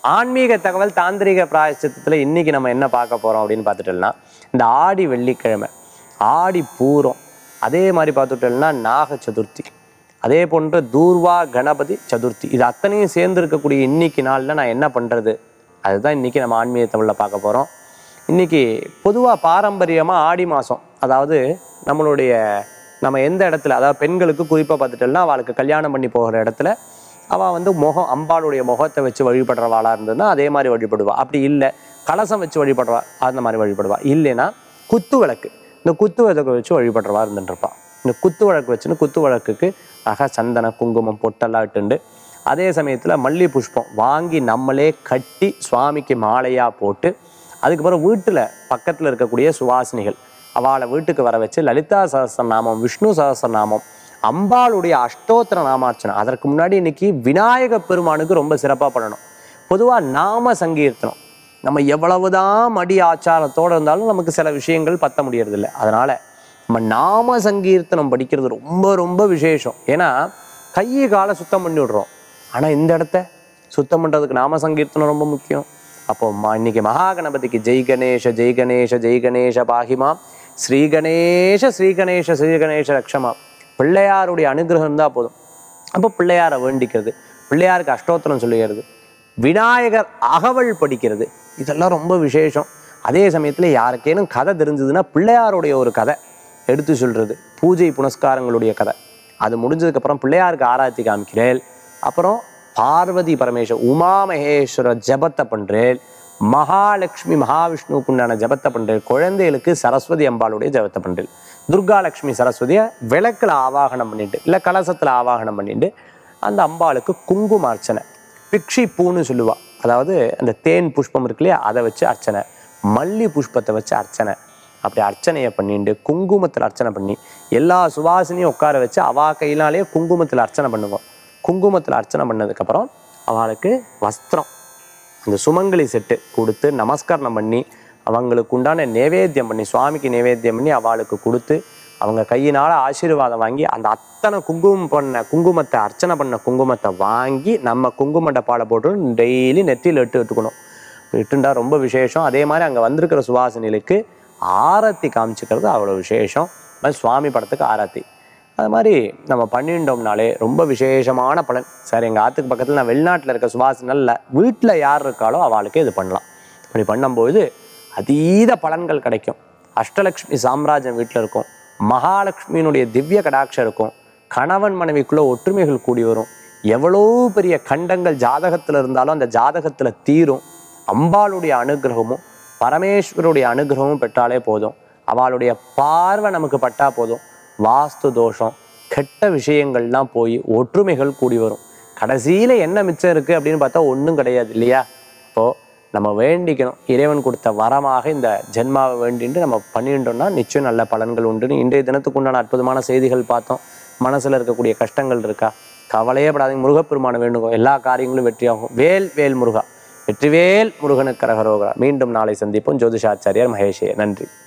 ஆன்மீக தகவல் தாந்திரிக பிராயச்சித்தத்தில் இன்னைக்கு நம்ம என்ன பார்க்க போறோம் அப்படின்னு பார்த்துட்டோம்னா இந்த ஆடி வெள்ளிக்கிழமை ஆடி பூரம் அதே மாதிரி பார்த்துட்டோம்னா நாக சதுர்த்தி அதே போன்று தூர்வா கணபதி சதுர்த்தி இது அத்தனையும் சேர்ந்து இருக்கக்கூடிய இன்னைக்கு நாளில் நான் என்ன பண்ணுறது அதுதான் இன்னைக்கு நம்ம ஆன்மீக தமிழில் பார்க்க போகிறோம் இன்னைக்கு பொதுவாக பாரம்பரியமாக ஆடி மாதம் அதாவது நம்மளுடைய நம்ம எந்த இடத்துல அதாவது பெண்களுக்கு குறிப்பாக பார்த்துட்டோம்னா அவளுக்கு கல்யாணம் பண்ணி போகிற இடத்துல அவள் வந்து முகம் அம்பாளுடைய முகத்தை வச்சு வழிபடுறவாளா இருந்ததுன்னா அதே மாதிரி வழிபடுவா அப்படி இல்லை கலசம் வச்சு வழிபடுறவா அந்த மாதிரி வழிபடுவா இல்லைன்னா குத்து விளக்கு இந்த குத்து விளக்கு வச்சு வழிபடுறவா இருந்துட்டுருப்பா இந்த குத்து விளக்கு வச்சுன்னு குத்து விளக்குக்கு அழகா சந்தன குங்குமம் பொட்டெல்லாம் இட்டுண்டு அதே சமயத்தில் மல்லி புஷ்பம் வாங்கி நம்மளே கட்டி சுவாமிக்கு மாலையாக போட்டு அதுக்கப்புறம் வீட்டில் பக்கத்தில் இருக்கக்கூடிய சுவாசினிகள் அவளை வீட்டுக்கு வர வச்சு லலிதா சகஸ்ரநாமம் விஷ்ணு சகஸ்ரநாமம் அம்பாளுடைய அஷ்டோத்திர நாமார்ச்சனை அதற்கு முன்னாடி இன்னைக்கு விநாயக பெருமானுக்கு ரொம்ப சிறப்பாக பண்ணணும் பொதுவாக நாம சங்கீர்த்தனம் நம்ம எவ்வளவுதான் மடி ஆச்சாரத்தோடு இருந்தாலும் நமக்கு சில விஷயங்கள் பத்த முடியறதில்ல அதனால நம்ம நாம சங்கீர்த்தனம் படிக்கிறது ரொம்ப ரொம்ப விசேஷம் ஏன்னா கையை காலை சுத்தம் பண்ணி விடுறோம் ஆனால் இந்த இடத்த சுத்தம் பண்ணுறதுக்கு நாம சங்கீர்த்தனம் ரொம்ப முக்கியம் அப்போ ம- இன்னைக்கு மகா கணபதிக்கு ஜெய் கணேஷ ஜெய் கணேஷ ஜெய் கணேஷ பாகிமா ஸ்ரீ கணேஷ ஸ்ரீ கணேஷ ஸ்ரீ கணேஷ ரக்ஷமா பிள்ளையாருடைய அனுகிரகம் இருந்தால் போதும் அப்போ பிள்ளையாரை வேண்டிக்கிறது பிள்ளையாருக்கு அஷ்டோத்திரம் சொல்லுகிறது விநாயகர் அகவல் படிக்கிறது இதெல்லாம் ரொம்ப விசேஷம் அதே சமயத்தில் யாருக்கேனும் கதை தெரிஞ்சதுன்னா பிள்ளையாருடைய ஒரு கதை எடுத்து சொல்றது பூஜை புனஸ்காரங்களுடைய கதை அது முடிஞ்சதுக்கப்புறம் பிள்ளையாருக்கு ஆராய்ச்சி காமிக்கிறேன் அப்புறம் பார்வதி பரமேஸ்வர் உமா மகேஸ்வர ஜபத்தை பண்றேன் மகாலட்சுமி மகாவிஷ்ணுவுக்கு உண்டான ஜபத்தை பண்றேன் குழந்தைகளுக்கு சரஸ்வதி அம்பாளுடைய ஜபத்தை பண்றேன் துர்கா லட்சுமி சரஸ்வதியை விளக்குல ஆவாகனம் பண்ணிட்டு இல்லை கலசத்துல ஆவாகனம் பண்ணிட்டு அந்த அம்பாளுக்கு குங்கும அர்ச்சனை பிக்ஷி பூன்னு சொல்லுவா அதாவது அந்த தேன் புஷ்பம் இருக்கு இல்லையா அதை வச்சு அர்ச்சனை மல்லி புஷ்பத்தை வச்சு அர்ச்சனை அப்படி அர்ச்சனையை பண்ணிட்டு குங்குமத்தில் அர்ச்சனை பண்ணி எல்லா சுவாசினியும் உட்கார வச்சு அவா கையினாலே குங்குமத்தில் அர்ச்சனை பண்ணுவோம் குங்குமத்தில் அர்ச்சனை பண்ணதுக்கப்புறம் அவளுக்கு வஸ்திரம் அந்த சுமங்கலி செட்டு கொடுத்து நமஸ்கரணம் பண்ணி அவங்களுக்கு உண்டான நைவேத்தியம் பண்ணி சுவாமிக்கு நைவேத்தியம் பண்ணி அவளுக்கு கொடுத்து அவங்க கையினால ஆசீர்வாதம் வாங்கி அந்த அத்தனை குங்குமம் பண்ண குங்குமத்தை அர்ச்சனை பண்ண குங்குமத்தை வாங்கி நம்ம குங்கும டப்பால போட்டு டெய்லி நெத்தியில் இட்டு இட்டுக்கணும் இட்டுண்டா ரொம்ப விசேஷம் அதே மாதிரி அங்கே வந்திருக்கிற சுவாசினிகளுக்கு ஆரத்தி காமிச்சுக்கிறது அவ்வளோ விசேஷம் அது மாதிரி சுவாமி படத்துக்கு ஆரத்தி அது மாதிரி நம்ம பண்ணிட்டோம்னாலே ரொம்ப விசேஷமான பலன் சார் எங்கள் ஆத்துக்கு பக்கத்தில் நான் வெளிநாட்டில் இருக்க சுவாசினல் இல்லை வீட்டில் யார் இருக்காளோ அவளுக்கு இது பண்ணலாம் இப்படி பண்ணும்போது அதீத பலன்கள் கிடைக்கும் அஷ்டலக்ஷ்மி சாம்ராஜ்யம் வீட்டில் இருக்கும் மகாலட்சுமியினுடைய திவ்ய கடாட்சம் இருக்கும் கணவன் மனைவிக்குள்ள ஒற்றுமைகள் கூடி வரும் எவ்வளோ பெரிய கண்டங்கள் ஜாதகத்தில் இருந்தாலும் அந்த ஜாதகத்தில் தீரும் அம்பாளுடைய அனுகிரகமும் பரமேஸ்வருடைய அனுகிரகமும் பெற்றாலே போதும் அவளுடைய பார்வை நமக்கு பட்டா போதும் வாஸ்து தோஷம் கெட்ட விஷயங்கள்லாம் போய் ஒற்றுமைகள் கூடி வரும் கடைசியில் என்ன மிச்சம் இருக்குது அப்படின்னு பார்த்தா ஒன்றும் கிடையாது இல்லையா இப்போது நம்ம வேண்டிக்கணும் இறைவன் கொடுத்த வரமாக இந்த ஜென்மாவை வேண்டிட்டு நம்ம பண்ணிட்டோம்னா நிச்சயம் நல்ல பலன்கள் உண்டுன்னு இன்றைய தினத்துக்கு உண்டான அற்புதமான செய்திகள் பார்த்தோம் மனசில் இருக்கக்கூடிய கஷ்டங்கள் இருக்கா கவலையே படாதீங்க முருகப்பெருமான வேண்டுங்க எல்லா காரியங்களும் வெற்றியாகும் வேல் வேல் முருகா வெற்றிவேல் முருகனுக்கு கரகரோகரா மீண்டும் நாளை சந்திப்போம் ஜோதிஷாச்சாரியார் மகேஷே நன்றி